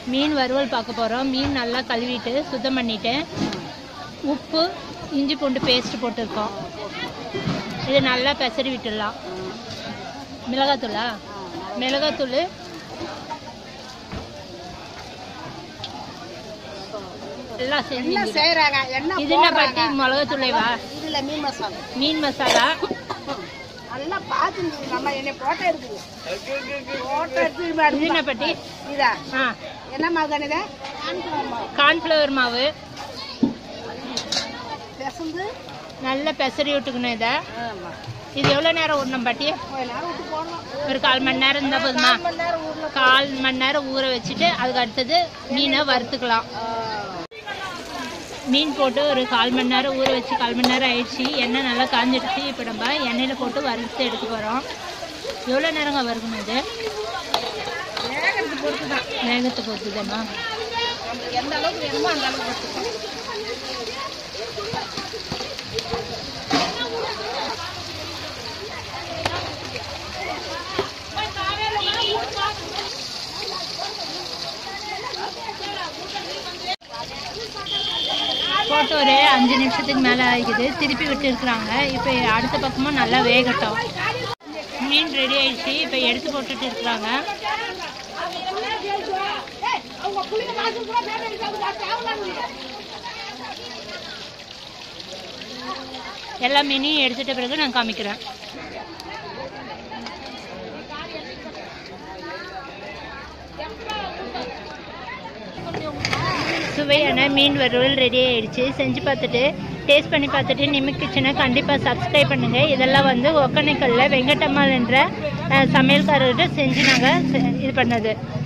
மீன் வறுவல் பார்க்க போகிறோம் மீன் நல்லா கழுவிட்டு சுத்தம் பண்ணிட்டு உப்பு இஞ்சி பூண்டு பேஸ்ட் போட்டிருக்கோம் இது நல்லா பெசரி விட்டுடலாம் மிளகாத்தூளா மிளகாத்தூள் எல்லாம் செஞ்சு என்ன செய்யறாங்க என்ன இது என்ன போடுறாங்க? பட்டி மிளகாத்தூளைவா இதுல மீன் மசாலா மீன் மசாலா நல்லா பார்த்து நீ நம்ம என்ன போட்டோ இருக்குது போட்டோ எடுத்து இது இது என்ன பட்டி இதா ஆ என்ன மகனுங்க கார்ன்ஃப்ளவர் மாவு பெசந்து நல்லா பெசரி விட்டுக்கணும் இதை ஆமா இது எவ்வளோ நேரம் ஊறணும் பாட்டி கொஞ்ச நேரம் விட்டு போடலாம் ஒரு கால் மணி நேரம் இருந்தால் போதுமா கால் மணி நேரம் ஊர்ல கால் மணி நேரம் ஊற வச்சுட்டு அதுக்கு அடுத்தது மீனை வறுத்துக்கலாம் மீன் போட்டு ஒரு கால் மணி நேரம் ஊற வச்சு கால் மணி நேரம் ஆயிடுச்சு எண்ணெய் நல்லா காஞ்சிடுச்சு இப்போ நம்ம எண்ணெயில் போட்டு வறுத்து எடுக்க போகிறோம் எவ்வளோ நேரங்க வறுக்கணும் இது வேகத்துக்கு பொறுத்து தான் வேகத்தை பொறுத்து தானா நம்மளுக்கு எந்த அளவுக்கு வேணுமோ அந்த அளவுக்கு வச்சுக்கலாம் போட்டு ஒரு அஞ்சு நிமிஷத்துக்கு மேலே ஆகிக்குது திருப்பி விட்டுருக்குறாங்க இப்போ அடுத்த பக்கமும் நல்லா வேகட்டும் மீன் ரெடி ஆயிடுச்சு இப்போ எடுத்து போட்டுட்டு இருக்கிறாங்க எல்லா மீனையும் எடுத்துட்ட பிறகு நான் காமிக்கிறேன் சுவையான மீன் வறுவல் ரெடி ஆயிடுச்சு செஞ்சு பார்த்துட்டு டேஸ்ட் பண்ணி பார்த்துட்டு நிமிக்குச்சுன்னா கண்டிப்பாக சப்ஸ்கிரைப் பண்ணுங்கள் இதெல்லாம் வந்து ஒக்கனைக்கல்ல வெங்கட்டம்மாள் என்ற அஹ், சமையல்காரர்கிட்ட செஞ்சு நாங்கள் இது பண்ணது